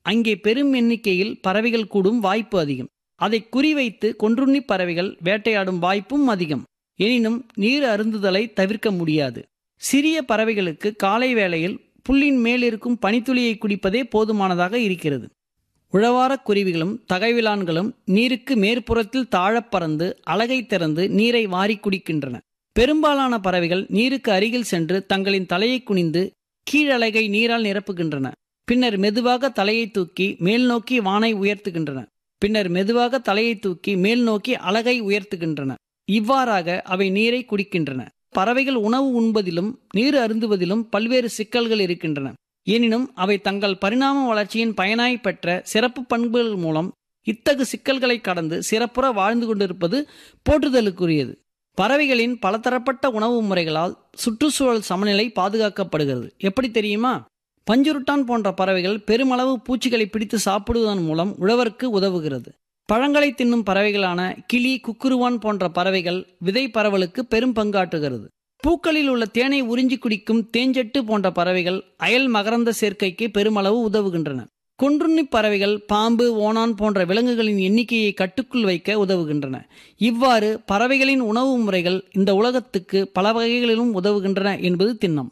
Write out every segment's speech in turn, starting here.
அங்கே பெரும் எண்ணிக்கையில் பறவைகள் கூடும் வாய்ப்பு அதிகம் அதை குறிவைத்து கொன்றுண்ணி பறவைகள் வேட்டையாடும் வாய்ப்பும் அதிகம் எனினும் நீர் அருந்துதலை தவிர்க்க முடியாது சிறிய பறவைகளுக்கு காலை வேளையில் புல்லின் மேலிருக்கும் பனித்துளியை குடிப்பதே போதுமானதாக இருக்கிறது உழவாரக் குருவிகளும் தகைவிலான்களும் நீருக்கு மேற்புறத்தில் தாழப் பறந்து அலகை திறந்து நீரை வாரி குடிக்கின்றன பெரும்பாலான பறவைகள் நீருக்கு அருகில் சென்று தங்களின் தலையை குனிந்து கீழலகை நீரால் நிரப்புகின்றன பின்னர் மெதுவாக தலையை தூக்கி மேல் நோக்கி வானை உயர்த்துகின்றன பின்னர் மெதுவாக தலையை தூக்கி மேல் நோக்கி அலகை உயர்த்துகின்றன இவ்வாறாக அவை நீரை குடிக்கின்றன பறவைகள் உணவு உண்பதிலும் நீர் அருந்துவதிலும் பல்வேறு சிக்கல்கள் இருக்கின்றன எனினும் அவை தங்கள் பரிணாம வளர்ச்சியின் பயனாய் பெற்ற சிறப்பு பண்புகள் மூலம் இத்தகு சிக்கல்களை கடந்து சிறப்புற வாழ்ந்து கொண்டிருப்பது போற்றுதலுக்குரியது பறவைகளின் பலதரப்பட்ட உணவு முறைகளால் சுற்றுச்சூழல் சமநிலை பாதுகாக்கப்படுகிறது எப்படி தெரியுமா பஞ்சுருட்டான் போன்ற பறவைகள் பெருமளவு பூச்சிகளை பிடித்து சாப்பிடுவதன் மூலம் உழவருக்கு உதவுகிறது பழங்களை தின்னும் பறவைகளான கிளி குக்குருவான் போன்ற பறவைகள் விதை பரவலுக்கு பெரும் பங்காற்றுகிறது பூக்களில் உள்ள தேனை உறிஞ்சி குடிக்கும் தேஞ்செட்டு போன்ற பறவைகள் அயல் மகரந்த சேர்க்கைக்கு பெருமளவு உதவுகின்றன கொன்றுண்ணி பறவைகள் பாம்பு ஓணான் போன்ற விலங்குகளின் எண்ணிக்கையை கட்டுக்குள் வைக்க உதவுகின்றன இவ்வாறு பறவைகளின் உணவு முறைகள் இந்த உலகத்துக்கு பல வகைகளிலும் உதவுகின்றன என்பது திண்ணம்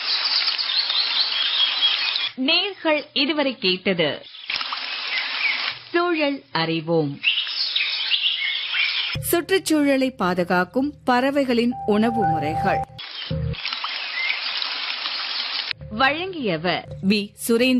நேர்கள் இதுவரை கேட்டது சூழல் அறிவோம் சுற்றுச்சூழலை பாதுகாக்கும் பறவைகளின் உணவு முறைகள் வழங்கியவர் வி சுரேந்திர